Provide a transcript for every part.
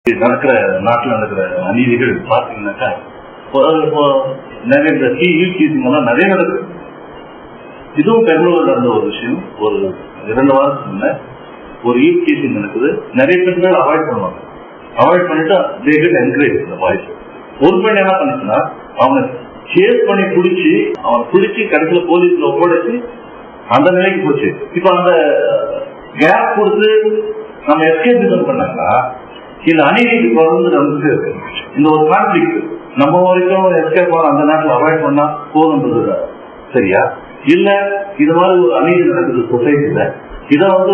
நடக்கிற நாட்டுல நடக்கிற அநீதிகள் பாத்தீங்கன்னாக்கா இப்போ இப்போ நிறைய இந்த கீ யூகீசிங் எல்லாம் நிறைய நடக்குது இதுவும் பெங்களூர்ல நடந்த ஒரு விஷயம் ஒரு இரண்டு வாரத்துக்கு முன்ன ஒரு யூகீசிங் நடக்குது நிறைய பெண்கள் அவாய்ட் பண்ணுவாங்க அவாய்ட் பண்ணிட்டு தே கெட் என்கரேஜ் இந்த வாய்ஸ் ஒரு பெண் என்ன பண்ணுச்சுன்னா அவங்க சேஸ் பண்ணி பிடிச்சி அவன் பிடிச்சி கடைசியில போலீஸ்ல ஒப்படைச்சு அந்த நிலைக்கு போச்சு இப்ப அந்த கேப் கொடுத்து நம்ம எஸ்கேபிசம் பண்ணாங்களா இந்த அநீதிக்கு தொடர்ந்து நமக்கு இந்த ஒரு கான்ஃபிளிக் நம்ம வரைக்கும் எஸ்கேப் ஆகிற அந்த நாட்டில் அவாய்ட் பண்ணா போதுன்றது சரியா இல்ல இது மாதிரி ஒரு அநீதி நடக்குது சொசைட்டில இதை வந்து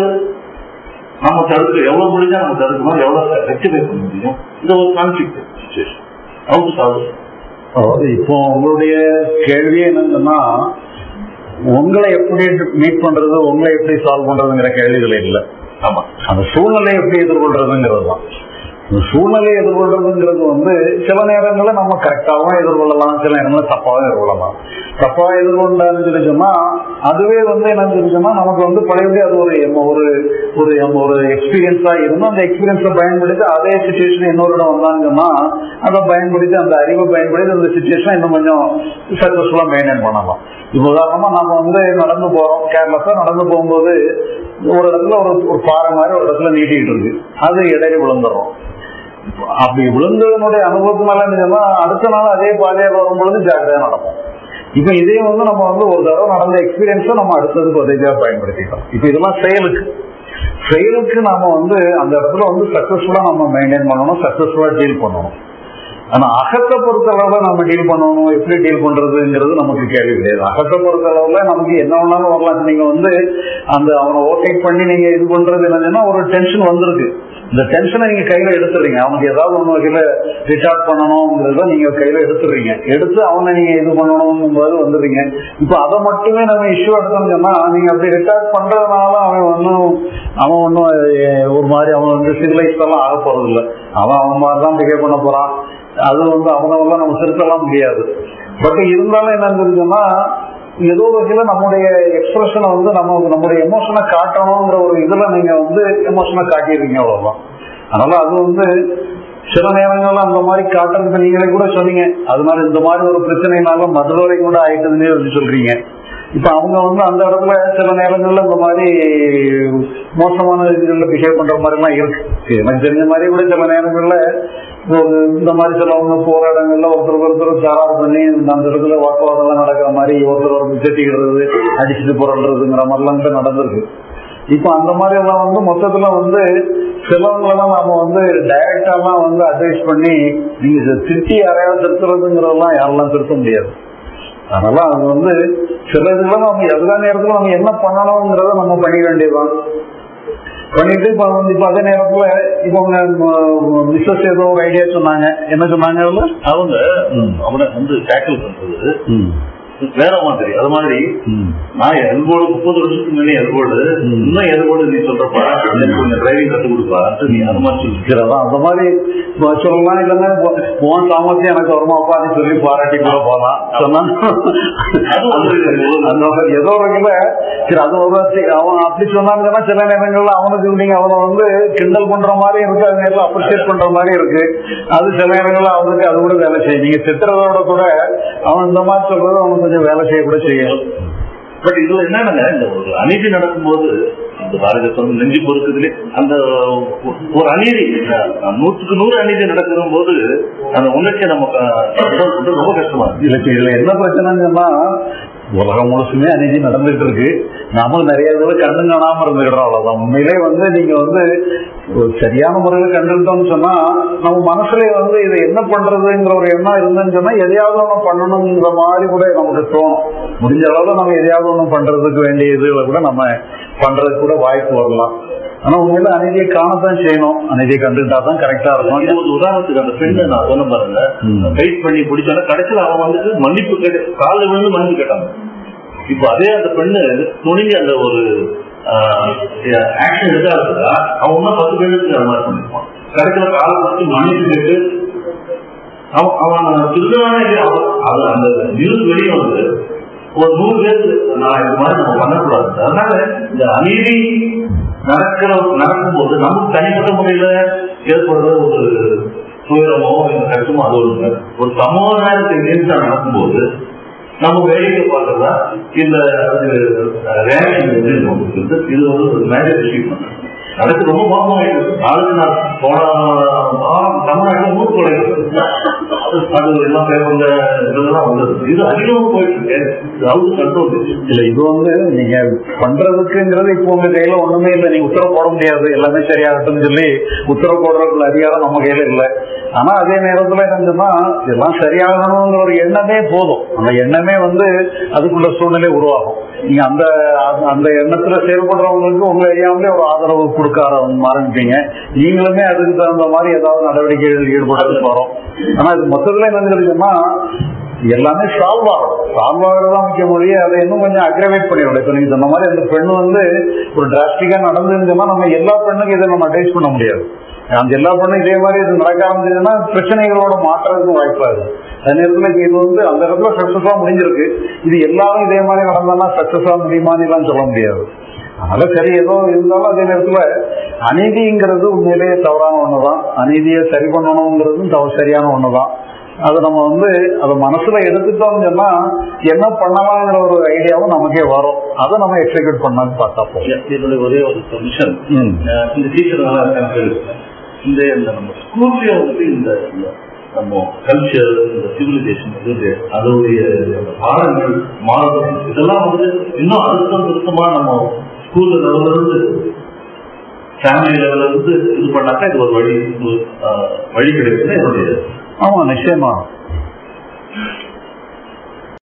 நம்ம தடுக்க எவ்வளவு முடிஞ்சா நம்ம தடுக்கணும் எவ்வளவு ரெக்டிஃபை பண்ண முடியும் இந்த ஒரு கான்ஃபிளிக் சுச்சுவேஷன் அவுட் சால்வ் அதாவது இப்போ உங்களுடைய கேள்வி என்னன்னா உங்களை எப்படி மீட் பண்றது உங்களை எப்படி சால்வ் பண்றதுங்கிற கேள்விகள் இல்லை ஆமா அந்த சூழ்நிலையை எப்படி எதிர்கொள்றதுங்கிறது தான் இந்த சூழ்நிலையை எதிர்கொள்றதுங்கிறது வந்து சில நேரங்களில் நம்ம கரெக்டாகவும் எதிர்கொள்ளலாம் சில நேரங்களில் தப்பாகவும் எதிர்கொள்ளலாம் தப்பா எதிர்கொண்டான்னு சொல்லி சொன்னா அதுவே வந்து என்ன சொல்லி சொன்னா நமக்கு வந்து பழையபடி அது ஒரு எம்ம- ஒரு ஒரு எம்ம- ஒரு எக்ஸ்பீரியன்ஸா இருந்தும் அந்த எக்ஸ்பீரியன்ஸை பயன்படுத்தி அதே சுச்சுவேஷன் இன்னொரு இடம் வந்தான்னு சொன்னா அதை பயன்படுத்தி அந்த அறிவை பயன்படுத்தி அந்த சுச்சுவேஷனை இன்னும் கொஞ்சம் சக்சஸ்ஃபுல்லா மெயின்டைன் பண்ணலாம் இப்போ உதாரணமா நம்ம வந்து நடந்து போறோம் கேர்லெஸ்ஸா நடந்து போகும்போது ஒரு இடத்துல ஒரு ஒரு பாறை மாதிரி ஒரு இடத்துல நீட்டிக்கிட்டு இருக்கு அது இடையில விழுந்துடும் அப்படி விழுந்ததனுடைய அனுபவத்தினால என்ன சொன்னா, அடுத்த நாள் அதே பாதையாக வரும்பொழுது ஜாக்கிரதையா நடக்கும் இப்ப இதே வந்து நம்ம வந்து ஒரு தடவை நடந்த எக்ஸ்பீரியன்ஸை நம்ம அடுத்ததுக்கு உதவியா பயன்படுத்திக்கலாம் இப்ப இதெல்லாம் செயலுக்கு செயலுக்கு நாம வந்து அந்த இடத்துல வந்து சக்சஸ்ஃபுல்லா நம்ம மெயின்டைன் பண்ணணும் சக்சஸ்ஃபுல்லா டீல் பண்ணணும் ஆனா அகத்தை பொறுத்த அளவுல நம்ம டீல் பண்ணணும் எப்படி டீல் பண்றதுங்கிறது நமக்கு கேள்வி கிடையாது அகத்தை பொறுத்த அளவுல நமக்கு என்ன வேணாலும் வரலாம் நீங்க வந்து அந்த அவனை ஓவர்டேக் பண்ணி நீங்க இது பண்றது என்னன்னா ஒரு டென்ஷன் வந்திருக்கு இந்த டென்ஷனை நீங்க கையில எடுத்துறீங்க அவனுக்கு ஏதாவது ஒண்ணு வகையில ரிட்டார்ட் பண்ணணுங்கிறத நீங்க கையில எடுத்துறீங்க எடுத்து அவனை நீங்க இது பண்ணணுங்கும்போது வந்துடுறீங்க இப்ப அதை மட்டுமே நம்ம இஷ்யூ எடுத்தோம்னு சொன்னா நீங்க அப்படி ரிட்டார்ட் பண்றதுனால அவன் ஒன்னும் அவன் ஒன்னும் ஒரு மாதிரி அவன் வந்து சிவிலைஸ் எல்லாம் ஆக போறது இல்ல அவன் அவன் மாதிரி தான் பிஹேவ் பண்ண போறான் அது வந்து அவனவெல்லாம் நம்ம திருத்தலாம் முடியாது பட் இருந்தாலும் என்ன தெரிஞ்சுன்னா ஏதோ வகையில நம்முடைய எக்ஸ்பிரஷனை வந்து நம்ம நம்முடைய எமோஷனை காட்டணுங்கிற ஒரு இதுல நீங்க வந்து எமோஷனை காட்டிடுறீங்க அவ்வளவுதான் அதனால அது வந்து சில நேரங்கள்ல அந்த மாதிரி காட்டுறதுக்கு நீங்களே கூட சொன்னீங்க அது மாதிரி இந்த மாதிரி ஒரு பிரச்சனைனால மதுரை கூட ஆயிட்டதுன்னே வந்து சொல்றீங்க இப்ப அவங்க வந்து அந்த இடத்துல சில நேரங்கள்ல இந்த மாதிரி மோசமான இதுகள்ல பிஹேவ் பண்ற மாதிரி எல்லாம் இருக்கு எனக்கு தெரிஞ்ச மாதிரி கூட சில நேரங்கள்ல ஒரு இந்த மாதிரி சிலவங்க போற இடங்கள்ல ஒருத்தருக்கு ஒருத்தர் தயார் பண்ணி அந்த இடத்துல வாக்குவாதம் எல்லாம் நடக்கிற மாதிரி ஒருத்தர் ஒருத்தர் திட்டிக்கிறது அடிச்சுட்டு புரள்றதுங்கிற மாதிரிலாம் கூட நடந்திருக்கு இப்ப அந்த மாதிரி எல்லாம் வந்து மொத்தத்துல வந்து சிலவங்களெல்லாம் நாம வந்து டைரக்டாலாம் வந்து அட்வைஸ் பண்ணி நீங்க இதை திட்டி யாரையாவது திருத்துறதுங்கிறதெல்லாம் யாரெல்லாம் திருத்த முடியாது அதனால அது வந்து சில இதுல நம்ம எல்லா நேரத்துல நம்ம என்ன பண்ணணுங்கிறத நம்ம பண்ணிக்க வேண்டியதுதான் பண்ணிட்டு இப்ப வந்து இப்ப அதே நேரத்துல இப்ப உங்க மிஸ்ஸஸ் ஏதோ ஒரு ஐடியா சொன்னாங்க என்ன சொன்னாங்க அதுல அவங்க அவனை வந்து டேக்கிள் பண்றது வேற மாதிரி அது மாதிரி ம். நான் எல்போடு முப்பது வருஷத்துக்கு முன்னாடி எல்போடு ம். இன்னும் எல்போடு நீ சொல்றப்பா எனக்கு கொஞ்சம் டிரைவிங் கத்து கொடுப்பான்ட்டு நீ அந்த மாதிரி சொல்லி இருக்கிறதா அந்த மாதிரி இப்ப சொல்லலாம் இல்லைன்னா உன் உன் சாமர்த்தியம் எனக்கு வருமாப்பா நீ சொல்லி பாராட்டி கூட போகலாம் சொன்னா அது ஒரு- அந்த வகை ஏதோ ஒரு வகையில சரி அது ஒரு சரி, அவன் அப்படி சொன்னாங்கன்னா சில நேரங்கள்ல அவனுக்கு நீங்க அவனை வந்து கிண்டல் பண்ற மாதிரி இருக்கு அது நேரத்தில் அப்ரிசியேட் பண்ற மாதிரி இருக்கு அது சில நேரங்கள்ல அவனுக்கு அது கூட வேலை செய்யும் நீங்க திட்டுறதோட கூட அவன் இந்த மாதிரி சொல்றது அவனுக்கு கொஞ்சம் வேலை செய்ய கூட செய்யும் பட் இதுல என்னன்னா இந்த ஒரு அநீதி நடக்கும்போது இந்த பாரத சொந்த நெஞ்சு பொறுக்குதுலே அந்த ஒரு அநீதி அஹ், நூற்றுக்கு நூறு அநீதி நடக்கிற போது அந்த உணர்ச்சியை நம்ம க- ரொம்ப கஷ்டமா இருக்கு இதுல இதுல என்ன பிரச்சனைன்னு சொன்னா உலகம் முழுசுமே அநீதி நடந்துட்டு இருக்கு நாமளும் நிறைய இதுல கண்ணு காணாம இருந்துக்கிறோம் அவ்வளவுதான் உண்மையிலே வந்து நீங்க வந்து ஒரு சரியான முறையில கண்டுட்டோம்னு சொன்னா நம்ம மனசுல வந்து இதை என்ன பண்றதுங்கிற ஒரு எண்ணம் இருந்துன்னு சொன்னா எதையாவது ஒண்ணு பண்ணணுங்கிற மாதிரி கூட நமக்கு தோணும் முடிஞ்ச அளவுல நம்ம எதையாவது ஒண்ணு பண்றதுக்கு வேண்டிய இதுல கூட நம்ம பண்றதுக்கு கூட வாய்ப்பு வரலாம் ஆனா உண்மையில அநீதியை காணத்தான் செய்யணும் அநீதியை கண்டுகிட்டா தான் கரெக்டா இது இருக்கும் ஒரு உதாரணத்துக்கு அந்த பெண்ணை நான் சொன்ன பாருங்க ம். வெயிட் பண்ணி பிடிச்சானா கடைசியில் அவன் வந்துட்டு மன்னிப்பு கேட்டு காலில் விழுந்து மன்னிப்பு கேட்டாங்க இப்போ அதே அந்த பெண்ணு துணிஞ்சு அந்த ஒரு ஆக்ஷன் எடுக்காதா அவன் இன்னும் பத்து பேருக்கு அந்த மாதிரி பண்ணிருப்பான் கடைசியில் காலை பிடிச்சி மன்னிப்பு கேட்டு அவன் அவன் திருடனானே இல்லையா, அவன் அது அந்த நியூஸ் வெளியே வந்து ஒரு நூறு பேருக்கு நான் இது மாதிரி நம்ம பண்ணக்கூடாது அதனால இந்த அநீதி நடக்கிற நடக்கும்போது நமக்கு தனிப்பட்ட முறையில ஏற்படுற ஒரு துயரமோ இந்த கஷ்டமோ அது ஒரு ஒரு சமுதாயத்தை நேர்த்தா நடக்கும்போது நம்ம வேடிக்கை பார்க்கறதா இந்த ரேஷன் வந்து நமக்கு இருக்கு. இது வந்து ஒரு மேஜர் விஷயம் நடக்கு ரொம்ப மோசமாயிருக்கு நாளுக்கு நாள் போன வாரம் தமிழ்நாட்டில் நூறு கொலை அது எல்லாம் பேப்பர்ல இதெல்லாம் வந்தது இது அதிகமாக போயிட்டு இருக்கு இது அவுட் கண்ட்ரோல் இல்ல இது வந்து நீங்க பண்றதுக்குங்கிறது இப்போ உங்க கையில ஒண்ணுமே இல்லை நீங்க உத்தரவு போட முடியாது எல்லாமே சரியாகட்டும்னு சொல்லி உத்தரவு போடுறதுக்குள்ள அதிகாரம் நம்ம கையில இல்லை ஆனா அதே நேரத்துல என்னன்னா இதெல்லாம் சரியாகணுங்கிற ஒரு எண்ணமே போதும் அந்த எண்ணமே வந்து அதுக்குள்ள சூழ்நிலை உருவாகும் நீங்க அந்த அந்த- அந்த எண்ணத்துல செயல்படுறவங்களுக்கு உங்க அறியாமலே ஒரு ஆதரவு கொடுக்க ஆரம்ப- ஆரம்பிப்பீங்க நீங்களுமே அதுக்கு தகுந்த மாதிரி ஏதாவது நடவடிக்கைகளில் ஈடுபட்டு வரோம் ஆனா இது மொத்தத்துல என்ன தெரியுமா எல்லாமே சால்வ் ஆகும் சால்வ் ஆகிறதா முக்கிய மொழியை அதை இன்னும் கொஞ்சம் அக்ரவேட் பண்ணிவிடும் இப்ப நீங்க சொன்ன மாதிரி அந்த பெண் வந்து ஒரு டிராஸ்டிக்கா நடந்துருந்துச்சுன்னா நம்ம எல்லா பெண்ணுக்கும் இதை நம்ம அட்வைஸ் பண்ண முடியாது அந்த எல்லா பெண்ணும் இதே மாதிரி இது நடக்க ஆரம்பிச்சதுன்னா பிரச்சனைகளோட மாற்றுறதுக்கு வாய்ப்பா இருக்கு அதே நேரத்துல இது வந்து அந்த இடத்துல சக்சஸா முடிஞ்சிருக்கு இது எல்லாரும் இதே மாதிரி நடந்தா சக்சஸா முடியுமான்னு எல்லாம் சொல்ல முடியாது அதனால சரி ஏதோ இருந்தாலும் அதே நேரத்துல அநீதிங்கிறது உண்மையிலேயே தவறான ஒண்ணுதான் அநீதியை சரி பண்ணணுங்கிறதும் தவறு சரியான ஒண்ணுதான் அதை நம்ம வந்து அதை மனசுல எடுத்துட்டோம்னு சொன்னா என்ன பண்ணலாங்கிற ஒரு ஐடியாவும் நமக்கே வரும் அதை நம்ம எக்ஸிக்யூட் பண்ணலாம்னு பார்த்தா போதும் என்னுடைய ஒரே ஒரு சொல்யூஷன் ம். இந்த டீச்சர் இந்த இந்த நம்ம ஸ்கூல்ல வந்து இந்த இந்த நம்ம கல்ச்சர் இந்த சிவிலைசேஷன் இது அதோடைய அந்த பாடங்கள் மாணவர்கள் இதெல்லாம் வந்து இன்னும் அழுத்தம் திருத்தமா நம்ம ஸ்கூல்ல லெவல்ல இருந்து ஃபேமிலி லெவல்ல இருந்து இது பண்ணாக்கா இது ஒரு வழி ஒரு, ஆஹ், வழி கிடைக்குதுன்னு என்னுடைய ஆமா நிச்சயமா